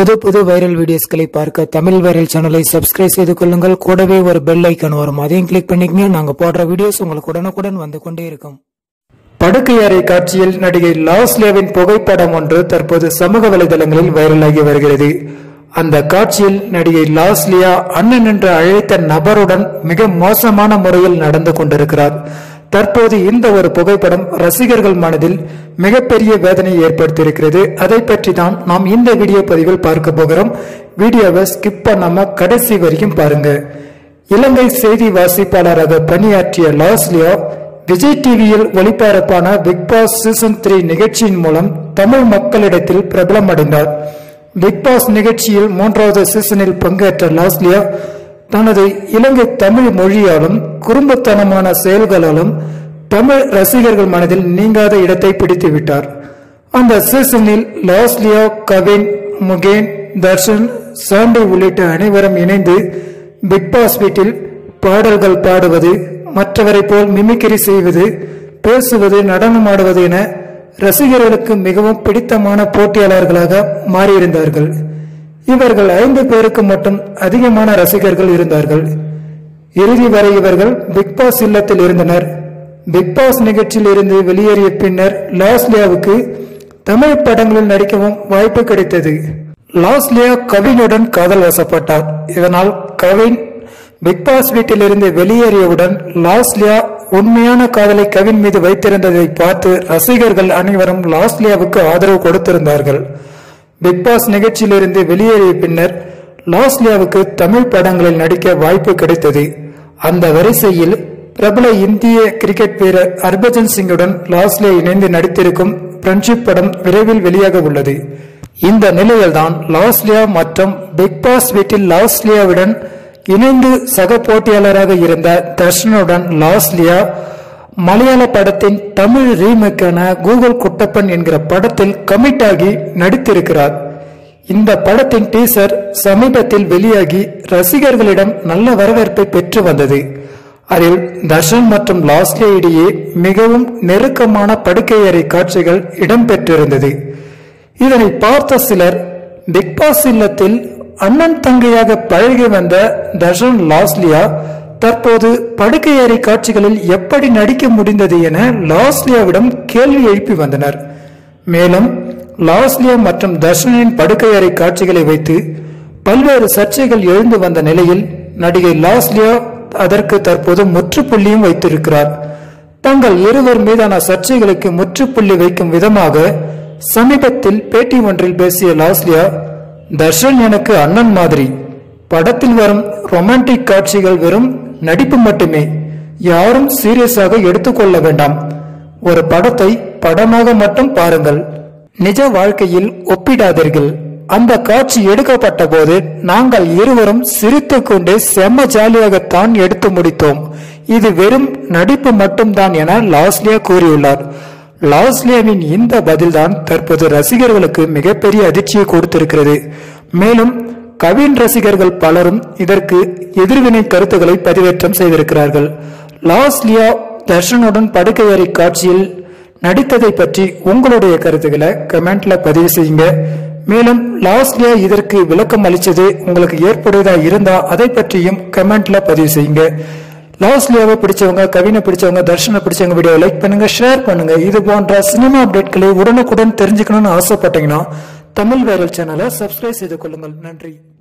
புது புது வைரல் வீடியோஸ்களை பார்க்க தமிழ் வைரல் சேனலை சப்ஸ்கிரைப் செய்து கொள்ளுங்கள் கூடவே ஒரு பெல் ஐக்கான் வரும் அதையும் கிளிக் பண்ணிக்கங்க நாங்க போடுற வீடியோஸ் உங்களுக்கு உடனுக்குடன் வந்து கொண்டே இருக்கும் படுக்கை அறை காட்சியில் நடிகை லாஸ்லேவின் புகைப்படம் ஒன்று தற்போது சமூக வலைதளங்களில் வைரலாகி வருகிறது அந்த காட்சியில் நடிகை லாஸ்லியா அண்ணன் என்று அழைத்த நபருடன் மிக மோசமான முறையில் நடந்து கொண்டிருக்கிறார் தற்போது இந்த ஒரு புகைப்படம் ரசிகர்கள் மனதில் மிகப்பெரிய வேதனை ஏற்படுத்தியிருக்கிறது அதை பற்றி தான் நாம் இந்த வீடியோ பதிவில் பார்க்க போகிறோம் வீடியோவை ஸ்கிப் பண்ணாம கடைசி வரைக்கும் பாருங்க இலங்கை செய்தி வாசிப்பாளராக பணியாற்றிய லாஸ்லியா விஜய் டிவியில் ஒளிபரப்பான பிக் பாஸ் சீசன் த்ரீ நிகழ்ச்சியின் மூலம் தமிழ் மக்களிடத்தில் பிரபலமடைந்தார் பிக் பாஸ் நிகழ்ச்சியில் மூன்றாவது சீசனில் பங்கேற்ற லாஸ்லியா தனது இலங்கை தமிழ் மொழியாலும் குறும்புத்தனமான செயல்களாலும் தமிழ் ரசிகர்கள் மனதில் நீங்காத இடத்தை பிடித்து விட்டார் அந்த சீசனில் லாஸ்லியா கவின் முகேன் தர்ஷன் சாண்டி உள்ளிட்ட அனைவரும் இணைந்து பிக் பாஸ் வீட்டில் பாடல்கள் பாடுவது மற்றவரை போல் மிமிக்கிரி செய்வது பேசுவது நடனமாடுவது என ரசிகர்களுக்கு மிகவும் பிடித்தமான போட்டியாளர்களாக மாறியிருந்தார்கள் இவர்கள் ஐந்து பேருக்கு மட்டும் அதிகமான ரசிகர்கள் இருந்தார்கள் இறுதி வரை இவர்கள் பிக் பாஸ் இல்லத்தில் இருந்தனர் பிக் பாஸ் நிகழ்ச்சியில் இருந்து வெளியேறிய பின்னர் லாஸ்லியாவுக்கு தமிழ் படங்களில் நடிக்கவும் வாய்ப்பு கிடைத்தது லாஸ்லியா கவினுடன் காதல் வசப்பட்டார் இதனால் கவின் பிக் பாஸ் வீட்டிலிருந்து வெளியேறியவுடன் லாஸ்லியா உண்மையான காதலை கவின் மீது வைத்திருந்ததை பார்த்து ரசிகர்கள் அனைவரும் லாஸ்லியாவுக்கு ஆதரவு கொடுத்திருந்தார்கள் பிக் பாஸ் நிகழ்ச்சியிலிருந்து வெளியேறிய பின்னர் லாஸ்லியாவுக்கு தமிழ் படங்களில் நடிக்க வாய்ப்பு கிடைத்தது அந்த வரிசையில் பிரபல இந்திய கிரிக்கெட் வீரர் ஹர்பஜன் சிங்குடன் லாஸ்லியா இணைந்து நடித்திருக்கும் ஃப்ரெண்ட்ஷிப் படம் விரைவில் வெளியாக உள்ளது இந்த நிலையில்தான் லாஸ்லியா மற்றும் பிக் பாஸ் வீட்டில் லாஸ்லியாவுடன் இணைந்து சக போட்டியாளராக இருந்த தர்ஷனுடன் லாஸ்லியா மலையாள படத்தின் தமிழ் ரீமேக்கான கூகுள் குட்டப்பன் என்கிற படத்தில் கமிட் ஆகி நடித்திருக்கிறார் இந்த படத்தின் டீசர் சமீபத்தில் வெளியாகி ரசிகர்களிடம் நல்ல வரவேற்பை பெற்று வந்தது அதில் தர்ஷன் மற்றும் லாஸ்லியா இடையே மிகவும் நெருக்கமான படுக்கை அறை காட்சிகள் இடம்பெற்றிருந்தது இதனை பார்த்த சிலர் பிக் பாஸ் இல்லத்தில் அண்ணன் தங்கையாக பழகி வந்த தர்ஷன் லாஸ்லியா தற்போது படுக்கை அறை காட்சிகளில் எப்படி நடிக்க முடிந்தது என லாஸ்லியாவிடம் கேள்வி எழுப்பி வந்தனர் மேலும் லாஸ்லியா மற்றும் தர்ஷனின் படுக்கை அறை காட்சிகளை வைத்து பல்வேறு சர்ச்சைகள் எழுந்து வந்த நிலையில் நடிகை லாஸ்லியா அதற்கு தற்போது முற்றுப்புள்ளியும் வைத்திருக்கிறார் தங்கள் இருவர் மீதான சர்ச்சைகளுக்கு முற்றுப்புள்ளி வைக்கும் விதமாக சமீபத்தில் பேட்டி ஒன்றில் பேசிய லாஸ்லியா தர்ஷன் எனக்கு அண்ணன் மாதிரி படத்தில் வரும் ரொமான்டிக் காட்சிகள் வெறும் நடிப்பு மட்டுமே யாரும் சீரியஸாக எடுத்துக்கொள்ள வேண்டாம் ஒரு படத்தை படமாக மட்டும் பாருங்கள் நிஜ வாழ்க்கையில் ஒப்பிடாதீர்கள் அந்த காட்சி எடுக்கப்பட்ட போது நாங்கள் இருவரும் சிரித்துக் கொண்டே செம்ம ஜாலியாகத்தான் எடுத்து முடித்தோம் இது வெறும் நடிப்பு மட்டும்தான் என லாஸ்லியா கூறியுள்ளார் லாஸ்லியாவின் இந்த பதில்தான் தற்போது ரசிகர்களுக்கு மிகப்பெரிய அதிர்ச்சியை கொடுத்திருக்கிறது மேலும் கவின் ரசிகர்கள் பலரும் இதற்கு எதிர்வினை கருத்துக்களை பதிவேற்றம் செய்திருக்கிறார்கள் லாஸ்லியா தர்ஷனுடன் படுக்கை அறை காட்சியில் நடித்ததை பற்றி உங்களுடைய கருத்துக்களை கமெண்ட்ல பதிவு செய்யுங்க மேலும் லாஸ்லியா இதற்கு விளக்கம் அளிச்சது உங்களுக்கு ஏற்படுவதா இருந்தா அதை பற்றியும் கமெண்ட்ல பதிவு செய்யுங்க லாஸ்லியாவை பிடிச்சவங்க கவினை பிடிச்சவங்க தர்ஷனை பிடிச்சவங்க வீடியோ லைக் பண்ணுங்க ஷேர் பண்ணுங்க இது போன்ற சினிமா அப்டேட்களை உடனுக்குடன் தெரிஞ்சுக்கணும்னு ஆசைப்பட்டீங்கன்னா தமிழ் வைரல் சேனலை சப்ஸ்கிரைப் செய்து கொள்ளுங்கள் நன்றி